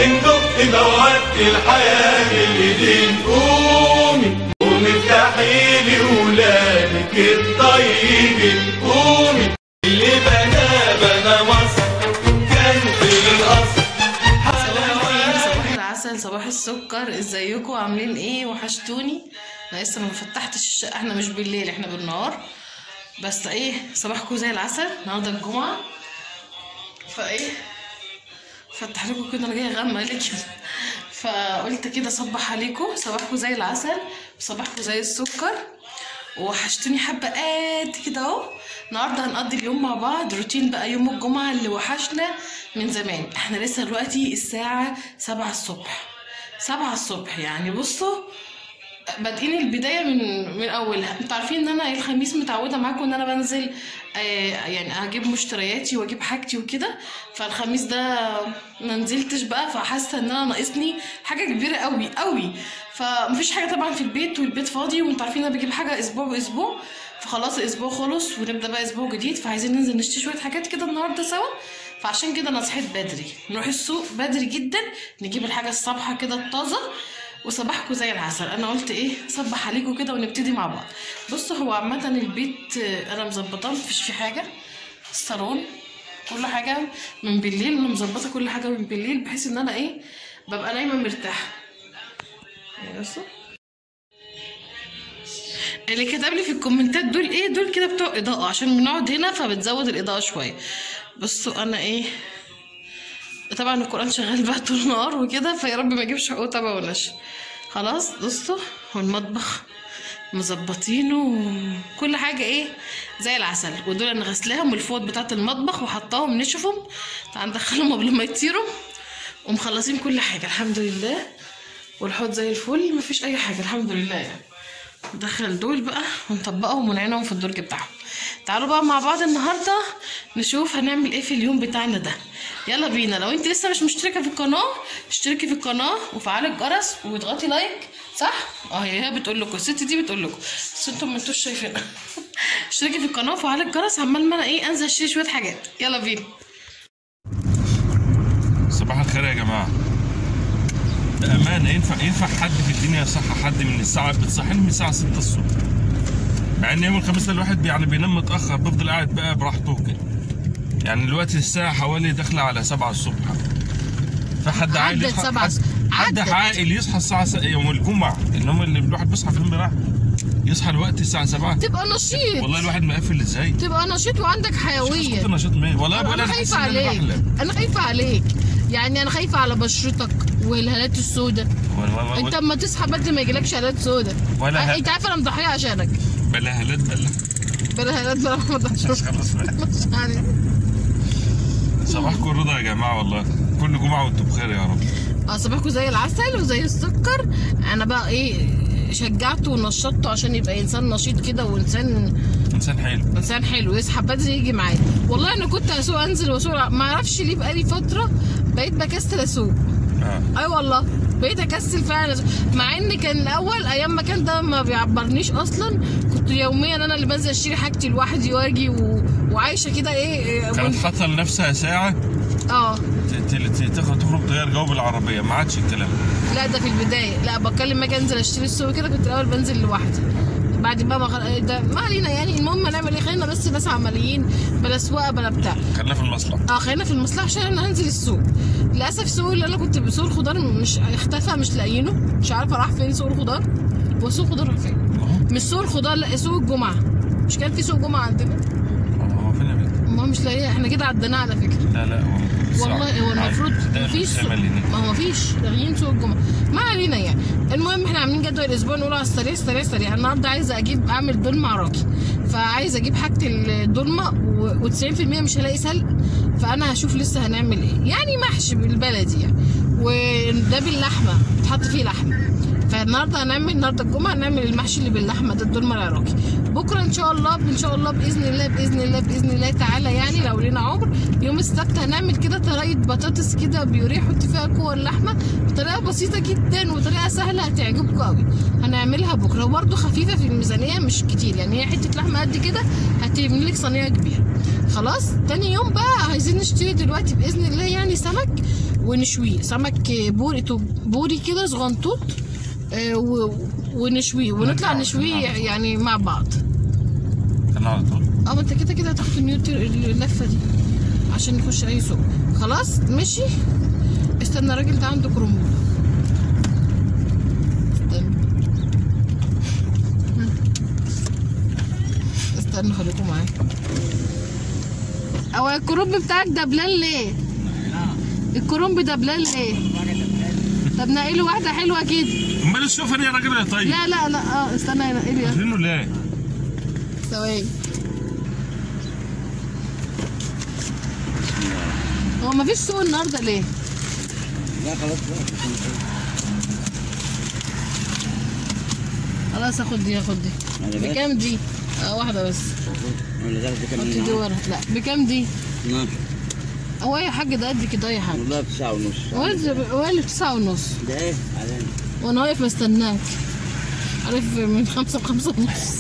ندق موعد الحياة بالايدين قومي قومي افتحي لي ولادك الطيبين قومي اللي بنى بنى مصر كان في الاصل صباح الخير صباح العسل صباح السكر ازيكم عاملين ايه وحشتوني انا لسه ما فتحتش الشقه احنا مش بالليل احنا بالنهار بس ايه صباحكم زي العسل النهارده الجمعه فايه فتح لكم كده انا جايه غامقه ليه كده فقلت كده صبح عليكم صباحكم زي العسل وصباحكم زي السكر وحشتوني حبه قد كده اهو النهارده هنقضي اليوم مع بعض روتين بقى يوم الجمعه اللي وحشنا من زمان احنا لسه دلوقتي الساعه سبعة الصبح سبعة الصبح يعني بصوا بادئين البدايه من من اولها انتوا عارفين ان انا الخميس متعوده معاكم ان انا بنزل آه يعني اجيب مشترياتي واجيب حاجتي وكده فالخميس ده ما نزلتش بقى فحاسه ان انا ناقصني حاجه كبيره قوي قوي فمفيش حاجه طبعا في البيت والبيت فاضي وانتوا عارفين انا بجيب حاجه اسبوع باسبوع فخلاص الاسبوع خلص ونبدا بقى اسبوع جديد فعايزين ننزل نشتري شويه حاجات كده النهارده سوا فعشان كده انا صحيت بدري نروح السوق بدري جدا نجيب الحاجه الصبحه كده الطازه وصباحكم زي العسل انا قلت ايه صبح عليكم كده ونبتدي مع بعض بصوا هو عامه البيت آه، انا مظبطاه مفيش فيه حاجه الصالون كل حاجه من بالليل انا مظبطه كل حاجه من بالليل بحيث ان انا ايه ببقى نايمه مرتاحه يعني بصوا اللي كتب لي في الكومنتات دول ايه دول كده بتوع اضاءه عشان بنقعد هنا فبتزود الاضاءه شويه بصوا انا ايه طبعا القران شغال بقى طول النهار وكده فيا رب ما اجيبش حقوق تبع ونشر خلاص بصوا والمطبخ مظبطينه وكل حاجه ايه زي العسل ودول انا غسلاهم والفوط بتاعت المطبخ وحطاهم نشفهم تعال ندخلهم قبل ما يطيروا ومخلصين كل حاجه الحمد لله والحوض زي الفل مفيش اي حاجه الحمد لله يعني ندخل دول بقى ونطبقهم ونعينهم في الدرج بتاعهم تعالوا بقى مع بعض النهارده نشوف هنعمل ايه في اليوم بتاعنا ده يلا بينا لو انت لسه مش مشتركه في القناه اشتركي في القناه وفعلي الجرس واضغطي لايك صح اه هي هي بتقول لكم الست دي بتقول لكم بس انتم ما انتوش شايفينها اشتركي في القناه وفعلي الجرس عمال ما انا ايه انزل اشتري شويه حاجات يلا بينا صباح الخير يا جماعة بأمانة ينفع ينفع حد في الدنيا يصحى حد من الساعة بتصحيني من الساعة 6 الصبح مع ان يوم الخميس ده الواحد يعني بينام متأخر بفضل قاعد بقى براحته كده يعني دلوقتي الساعة حوالي داخلة على 7 الصبح فحد عاقل عدت يصحى سبعة حد, حد عدت. عاقل يصحى الساعة س... يوم الجمعة انما اللي الواحد بيصحى في يوم براحته يصحى الوقت الساعة 7 تبقى نشيط والله الواحد مقفل ازاي تبقى نشيط وعندك حيويه كنت نشاط مين والله بقول انا انا حاسس خايفه ان انا عليك بحلم انا خايفه عليك يعني انا خايفه على بشرتك والهالات السوداء ولا- ولا- انت اما تصحى بدري ما يجيلكش هالات سوداء ولا ه- انت عارف انا مضحيه عشانك بلا هلات بلا بلا هالات بلا رمضان خلاص بقى صباحكم رضا يا جماعه والله كل جمعه وانتم بخير يا رب اه صباحكم زي العسل وزي السكر انا بقى ايه شجعته ونشطته عشان يبقى انسان نشيط كده وانسان انسان حلو انسان حلو يصحى بدري يجي معايا والله انا كنت اسوق انزل واسوق ما اعرفش ليه بقالي فتره بقيت بكسل اسوق اه اي والله بقيت اكسل فعلا مع ان كان الاول ايام ما كان ده ما بيعبرنيش اصلا كنت يوميا انا اللي بنزل اشتري حاجتي لوحدي واجي و... وعايشه كده ايه كانت حاطه لنفسها ساعه اه ت- ت- ت- تخرج تخرج تغير جو بالعربيه ما عادش الكلام ده. لا ده في البدايه لا بتكلم ما اجي انزل اشتري السوق كده كنت الاول بنزل لوحدي بعد بقى ما خل... ده ما علينا يعني المهم هنعمل ايه خلينا بس ناس عمليين بلا سواقه بلا بتاع خلينا في المصلحه اه خلينا في المصلحه عشان انا هنزل السوق للاسف السوق اللي انا كنت بسوق الخضار مش اختفى مش لاقيينه مش عارفه راح فين سوق الخضار هو سوق الخضار راح فين مش سوق الخضار لا سوق الجمعه مش كان في سوق جمعه عندنا هو فين يا بنت؟ ما هو مش لاقيه احنا كده عديناه على فكره لا لا هو المفروض والله صعب. هو المفروض ده مفيش سوق الخامة اللي هناك. ما هو مفيش لاغيين سوق الجمعه ما علينا يعني المهم احنا عاملين جدول الاسبوع نقول على السريع سريع سريع النهارده عايزه اجيب اعمل دولمه عراقي فعايزه اجيب حاجه الدولمه و90% مش هلاقي سلق فانا هشوف لسه هنعمل ايه يعني محشي بالبلدي يعني وده باللحمه بتحط فيه لحمه فالنهارده هنعمل النهارده الجمعه هنعمل المحشي اللي باللحمه ده الدولمه العراقي بكره ان شاء الله ان شاء الله باذن الله باذن الله باذن الله تعالى يعني لو لينا عمر يوم السبت هنعمل كده طريقه بطاطس كده بيوريه يحط فيها كور اللحمه بطريقه بسيطه جدا وطريقه سهله هتعجبكم قوي هنعملها بكره وبرده خفيفه في الميزانيه مش كتير يعني هي حته لحمه قد كده هتعمل لك صينيه كبيره خلاص تاني يوم بقى عايزين نشتري دلوقتي باذن الله يعني سمك ونشويه سمك بوري بوري كده صغنطوط آه، و- ونشويه ونطلع نشويه يعني مع بعض كان على طول اه ما انت كده كده هتاخد النيوتر اللفه دي عشان نخش اي سوق خلاص ماشي استنى الراجل ده عنده كرومبو استنى استنى خليكم معايا هو الكرومب بتاعك دبلان ليه؟ الكرومب دبلان ليه؟ طب نقي له واحده حلوه كده امال الشوفر يا راجل يا طيب لا لا لا اه استنى ينقي لي عارفينه ليه؟ ثواني هو مفيش سوق النهارده ليه؟ لا خلاص بقى خلاص اخد دي اخد دي أنا بس. بكام دي؟ اه واحدة بس ولا ده حط كمان دي ورا لا بكام دي؟ 12 هو ايه يا حاج ده قد كده يا حاج والله بساعة ونص هو اللي- هو اللي بتسعة ونص ده ايه علينا وانا واقف مستناك عارف من خمسة بخمسة ونص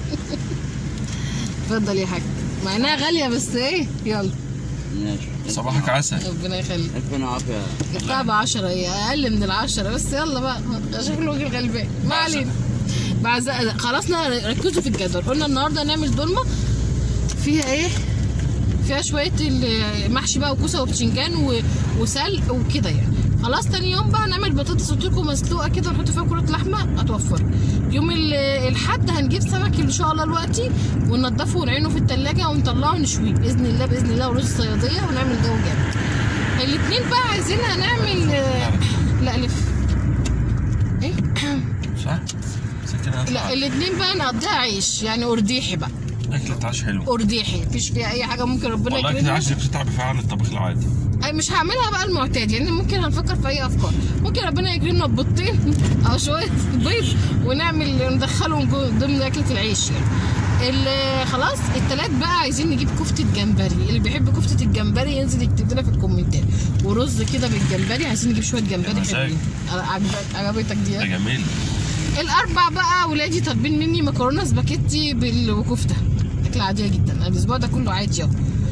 اتفضل يا حاج مع انها غالية بس ايه يلا ماشي صباحك عسل ربنا يخليك الف انا عافية جبتها ب 10 هي اقل من العشرة بس يلا بقى شوف الوجه الغلبان ما علينا بعد خلاص نا- ركزوا في الجدول قلنا النهارده نعمل دولمه فيها ايه فيها شويه المحشي بقى وكوسه وبتنجان و- وسلق وكده يعني خلاص تاني يوم بقى نعمل بطاطس قلت لكم مسلوقه كده ونحط فيها كرة لحمه هتوفر يوم ال- الحد هنجيب سمك ان شاء الله دلوقتي وننضفه ونعينه في التلاجة ونطلعه نشويه باذن الله باذن الله ورز صياديه ونعمل جو جامد الاثنين بقى عايزين هنعمل آه، لا لف ايه صح؟ بس كده لا الاثنين بقى نقضيها عيش يعني ارديحي بقى اكلة عيش حلو ارديحي مفيش فيها اي حاجه ممكن ربنا والله كده يكرمنا عيش بتتعب فيها عن الطبخ العادي أي مش هعملها بقى المعتاد يعني ممكن هنفكر في اي افكار ممكن ربنا يكرمنا ببيضتين او شويه بيض ونعمل ندخلهم جو- ضمن اكله العيش يعني ال- خلاص التلات بقى عايزين نجيب كفتة جمبري اللي بيحب كفتة الجمبري ينزل يكتب لنا في الكومنتات ورز كده بالجمبري عايزين نجيب شوية جمبري مزاج. حلوين عجبك- عجبتك دي ده ها؟ جميل الاربع بقى ولادي طالبين مني مكرونه سباكيتي بال- وكفته اكله عاديه جدا أنا الاسبوع ده كله عادي اهو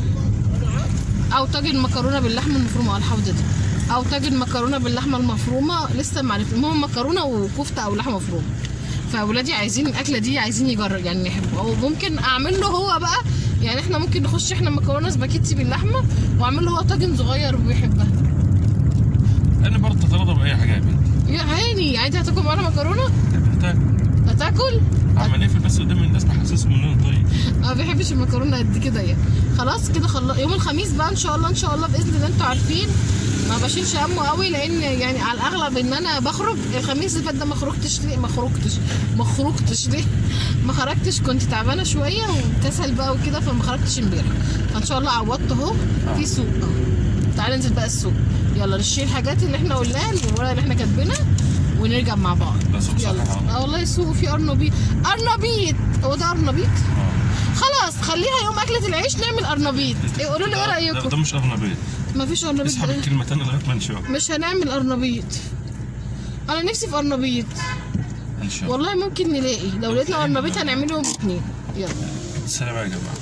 او طاجن مكرونه باللحمه المفرومه على الحوض ده او طاجن مكرونه باللحمه المفرومه لسه ما عرفت المهم مكرونه وكفته او لحمه مفرومه فاولادي عايزين الاكله دي عايزين يجرب يعني يحبوا او ممكن اعمل له هو بقى يعني احنا ممكن نخش احنا مكرونه سباكيتي باللحمه واعمل له هو طاجن صغير وبيحبها انا برضه اترضى باي حاجه يا بنتي يا عيني يعني انت هتاكل معانا مكرونه محتاج هتاكل عمال اقفل بس قدام الناس بحسسهم ان انا طيب ما بيحبش المكرونه قد كده يعني خلاص كده خلاص يوم الخميس بقى ان شاء الله ان شاء الله باذن الله انتوا عارفين ما بشيلش همه قوي لان يعني على الاغلب ان انا بخرج الخميس اللي فات ده ما خرجتش ليه ما خرجتش ما خرجتش ليه ما خرجتش كنت تعبانه شويه وكسل بقى وكده فما خرجتش امبارح فان شاء الله عوضت اهو في سوق اهو تعالى ننزل بقى السوق يلا نشيل الحاجات اللي احنا قلناها الورقه اللي احنا كاتبينها ونرجع مع بعض ده سوق يلا صح اه والله السوق فيه ارنبيط ارنبيط هو ده ارنبيط اه خلاص خليها يوم اكله العيش نعمل ارنبيط إيه، قولوا لي ايه ده, رايكم ده مش ارنبيط مفيش ارنبيط اسحب ده. الكلمتين لغايه ما نشوف مش هنعمل ارنبيط انا نفسي في ارنبيط ان شاء الله والله ممكن نلاقي لو لقينا ارنبيط هنعمله يوم اثنين يلا السلام يا جماعه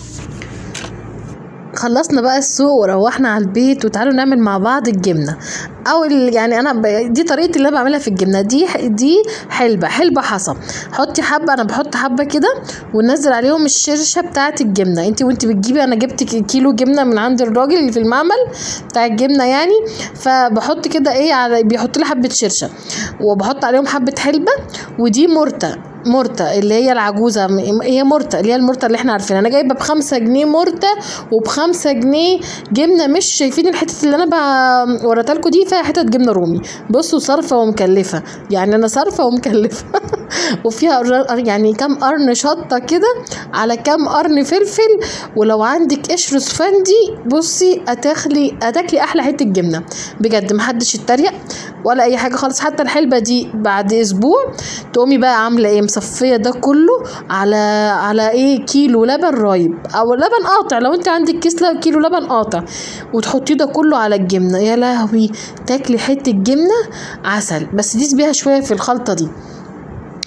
خلصنا بقى السوق وروحنا على البيت وتعالوا نعمل مع بعض الجبنه او ال- يعني انا ب... دي طريقتي اللي انا بعملها في الجبنه دي دي حلبه حلبه حصى حطي حبه انا بحط حبه كده وننزل عليهم الشرشه بتاعه الجبنه انت وانت بتجيبي انا جبت ك- كيلو جبنه من عند الراجل اللي في المعمل بتاع الجبنه يعني فبحط كده ايه على بيحط لي حبه شرشه وبحط عليهم حبه حلبه ودي مرته مرتة اللي هي العجوزة م- هي مرتة اللي هي المرتة اللي احنا عارفينها انا جايبة بخمسة جنيه مرتة وبخمسة جنيه جبنة مش شايفين الحتت اللي انا ب- وريتها لكم دي فيها حتت جبنة رومي بصوا صارفة ومكلفة يعني انا صارفة ومكلفة وفيها قر- يعني كام قرن شطة كده على كام قرن فلفل ولو عندك قشر سفندي بصي هتاكلي هتاكلي احلى حتة جبنة بجد محدش يتريق ولا اي حاجة خالص حتى الحلبة دي بعد اسبوع تقومي بقى عامله ايه مصفيه ده كله على على ايه كيلو لبن رايب او لبن قاطع لو انت عندك كيس ل- كيلو لبن قاطع وتحطيه ده كله على الجبنه يا لهوي تاكلي حته جبنه عسل بس دي بيها شويه في الخلطه دي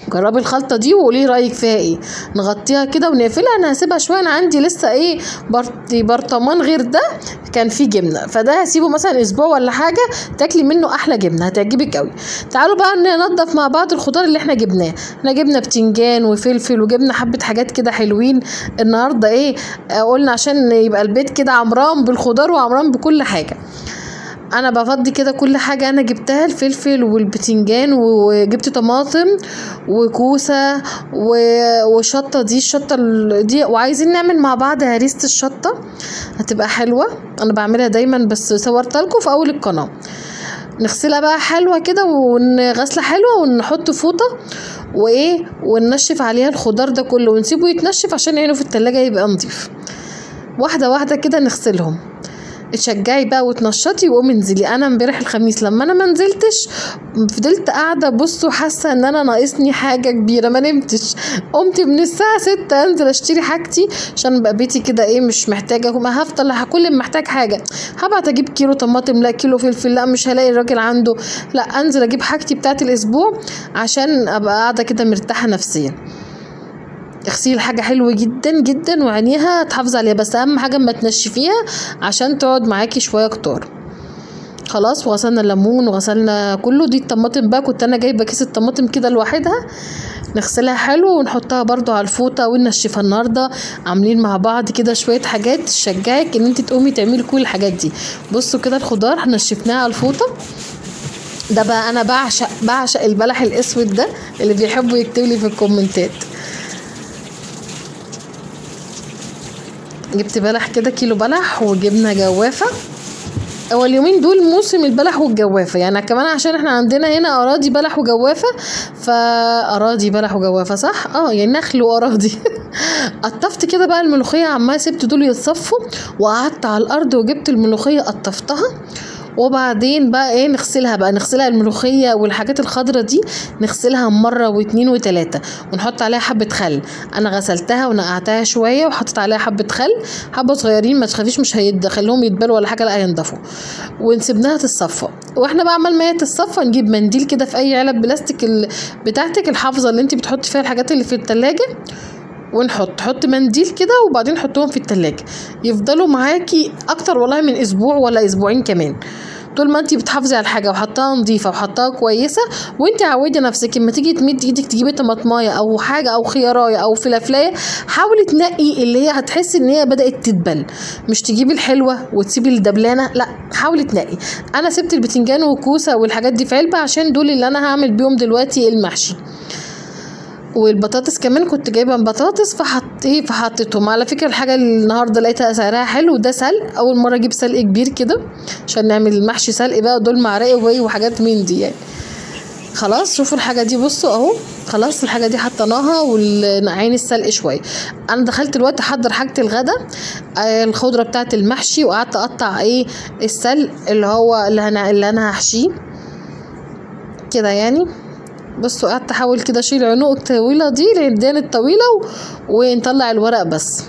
جربي الخلطه دي وقولي رايك فيها ايه نغطيها كده ونقفلها انا هسيبها شويه انا عندي لسه ايه برط- برطمان غير ده كان فيه جبنه فده هسيبه مثلا اسبوع ولا حاجه تاكلي منه احلى جبنه هتعجبك قوي تعالوا بقى ننضف مع بعض الخضار اللي احنا جبناه احنا جبنا بتنجان وفلفل وجبنا حبه حاجات كده حلوين النهارده ايه آه، قلنا عشان يبقى البيت كده عمران بالخضار وعمران بكل حاجه انا بفضي كده كل حاجه انا جبتها الفلفل والبتنجان وجبت طماطم وكوسه و- والشطه دي الشطه ال- دي وعايزين نعمل مع بعض هريسه الشطه هتبقى حلوه انا بعملها دايما بس صورت لكم في اول القناه نغسلها بقى حلوه كده ونغسلها حلوه ونحط فوطه وايه وننشف عليها الخضار ده كله ونسيبه يتنشف عشان يعينه في التلاجة يبقى نضيف واحده واحده كده نغسلهم اتشجعي بقى وتنشطي وقومي انزلي انا امبارح الخميس لما انا ما نزلتش فضلت قاعده بصوا حاسه ان انا ناقصني حاجه كبيره ما نمتش قمت من الساعه 6 انزل اشتري حاجتي عشان بقى بيتي كده ايه مش محتاجه ما هفضل كل ما محتاج حاجه هبعت اجيب كيلو طماطم لا كيلو فلفل لا مش هلاقي الراجل عنده لا انزل اجيب حاجتي بتاعت الاسبوع عشان ابقى قاعده كده مرتاحه نفسيا اغسلي الحاجة حلوة جدا جدا وعينيها تحافظي عليها بس اهم حاجة ما تنشفيها عشان تقعد معاكي شوية كتار خلاص وغسلنا الليمون وغسلنا كله دي الطماطم بقى كنت انا جايبه كيس الطماطم كده لوحدها نغسلها حلو ونحطها برضو على الفوطه وننشفها النهارده عاملين مع بعض كده شويه حاجات تشجعك ان انت تقومي تعملي كل الحاجات دي بصوا كده الخضار نشفناها على الفوطه ده بقى انا بعشق بعشق البلح الاسود ده اللي بيحبوا يكتب لي في الكومنتات جبت بلح كده كيلو بلح وجبنه جوافه هو اليومين دول موسم البلح والجوافه يعني كمان عشان احنا عندنا هنا اراضي بلح وجوافه فاراضي بلح وجوافه صح اه يعني نخل واراضي قطفت كده بقى الملوخيه عمال سبت دول يتصفوا وقعدت على الارض وجبت الملوخيه قطفتها وبعدين بقى ايه نغسلها بقى نغسلها الملوخيه والحاجات الخضرة دي نغسلها مره واتنين وتلاته ونحط عليها حبه خل انا غسلتها ونقعتها شويه وحطيت عليها حبه خل حبه صغيرين ما تخافيش مش هيدخلهم يتبلوا ولا حاجه لا هينضفوا ونسيبناها تتصفى واحنا بقى عمال ما هي تتصفى نجيب منديل كده في اي علب بلاستيك ال- بتاعتك الحافظه اللي انت بتحطي فيها الحاجات اللي في التلاجة ونحط حط منديل كده وبعدين حطهم في التلاجة يفضلوا معاكي اكتر والله من اسبوع ولا اسبوعين كمان طول ما انت بتحافظي على الحاجه وحطاها نظيفه وحطاها كويسه وانت عودي نفسك اما تيجي تمدي ايدك تجيبي طماطمايه او حاجه او خيارايه او فلافلايه حاولي تنقي اللي هي هتحسي ان هي بدات تدبل مش تجيبي الحلوه وتسيبي الدبلانه لا حاولي تنقي انا سبت البتنجان والكوسه والحاجات دي في علبه عشان دول اللي انا هعمل بيهم دلوقتي المحشي والبطاطس كمان كنت جايبه بطاطس فحط ايه فحطيتهم على فكره الحاجه اللي النهارده لقيتها سعرها حلو ده سلق اول مره اجيب سلق كبير كده عشان نعمل المحشي سلق بقى دول معرقه وهي وحاجات من دي يعني خلاص شوفوا الحاجه دي بصوا اهو خلاص الحاجه دي حطيناها والعين السلق شويه انا دخلت الوقت احضر حاجه الغدا آه، الخضره بتاعه المحشي وقعدت اقطع ايه السلق اللي هو اللي انا اللي انا هحشيه كده يعني بصوا قعدت احاول كده اشيل عنق الطويله دي العيدان الطويله و... ونطلع الورق بس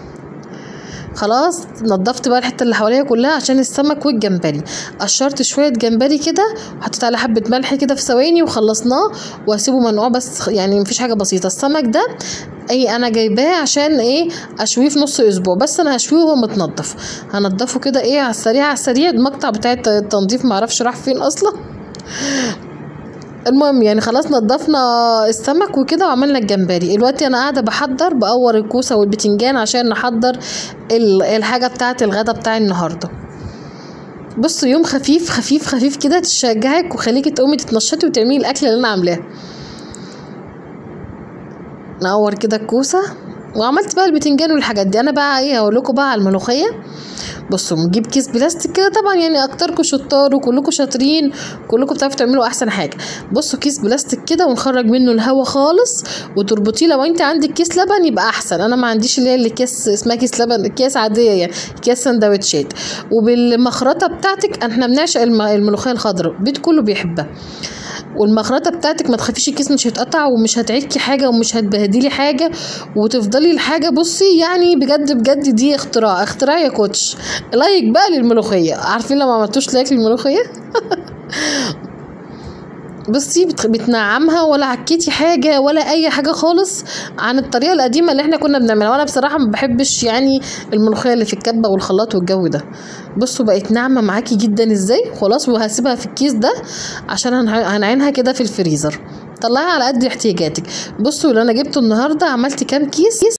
خلاص نضفت بقى الحته اللي حواليا كلها عشان السمك والجمبري قشرت شويه جمبري كده وحطيت عليه حبه ملح كده في ثواني وخلصناه واسيبه منقوع بس يعني مفيش حاجه بسيطه السمك ده اي انا جايباه عشان ايه اشويه في نص اسبوع بس انا هشويه وهو متنضف هنضفه كده ايه على السريع على السريع المقطع بتاع التنظيف معرفش راح فين اصلا المهم يعني خلاص نضفنا السمك وكده وعملنا الجمبري دلوقتي انا قاعده بحضر بقور الكوسه والبتنجان عشان نحضر ال- الحاجه بتاعه الغدا بتاع النهارده بصوا يوم خفيف خفيف خفيف كده تشجعك وخليكي تقومي تتنشطي وتعملي الاكل اللي انا عاملاه نقور كده الكوسه وعملت بقى البتنجان والحاجات دي انا بقى ايه هقول لكم بقى على الملوخيه بصوا نجيب كيس بلاستيك كده طبعا يعني اكتركم شطار وكلكم شاطرين كلكم بتعرفوا تعملوا احسن حاجه بصوا كيس بلاستيك كده ونخرج منه الهواء خالص وتربطيه لو انت عندك كيس لبن يبقى احسن انا ما عنديش اللي هي اللي كيس اسمها كيس لبن كيس عاديه يعني كيس سندوتشات وبالمخرطه بتاعتك احنا بنعشق الم- الملوخيه الخضراء البيت كله بيحبها والمخرطه بتاعتك ما تخافيش الكيس مش هيتقطع ومش هتعكي حاجه ومش هتبهدلي حاجه وتفضلي الحاجه بصي يعني بجد بجد دي اختراع اختراع يا كوتش لايك بقى للملوخيه عارفين لو ما عملتوش لايك للملوخيه بصي بت- بتنعمها ولا عكيتي حاجه ولا اي حاجه خالص عن الطريقه القديمه اللي احنا كنا بنعملها وانا بصراحه ما بحبش يعني الملوخيه اللي في الكبه والخلاط والجو ده بصوا بقت ناعمه معاكي جدا ازاي خلاص وهسيبها في الكيس ده عشان هنع- هنعينها كده في الفريزر طلعيها على قد احتياجاتك بصوا اللي انا جبته النهارده عملت كام كيس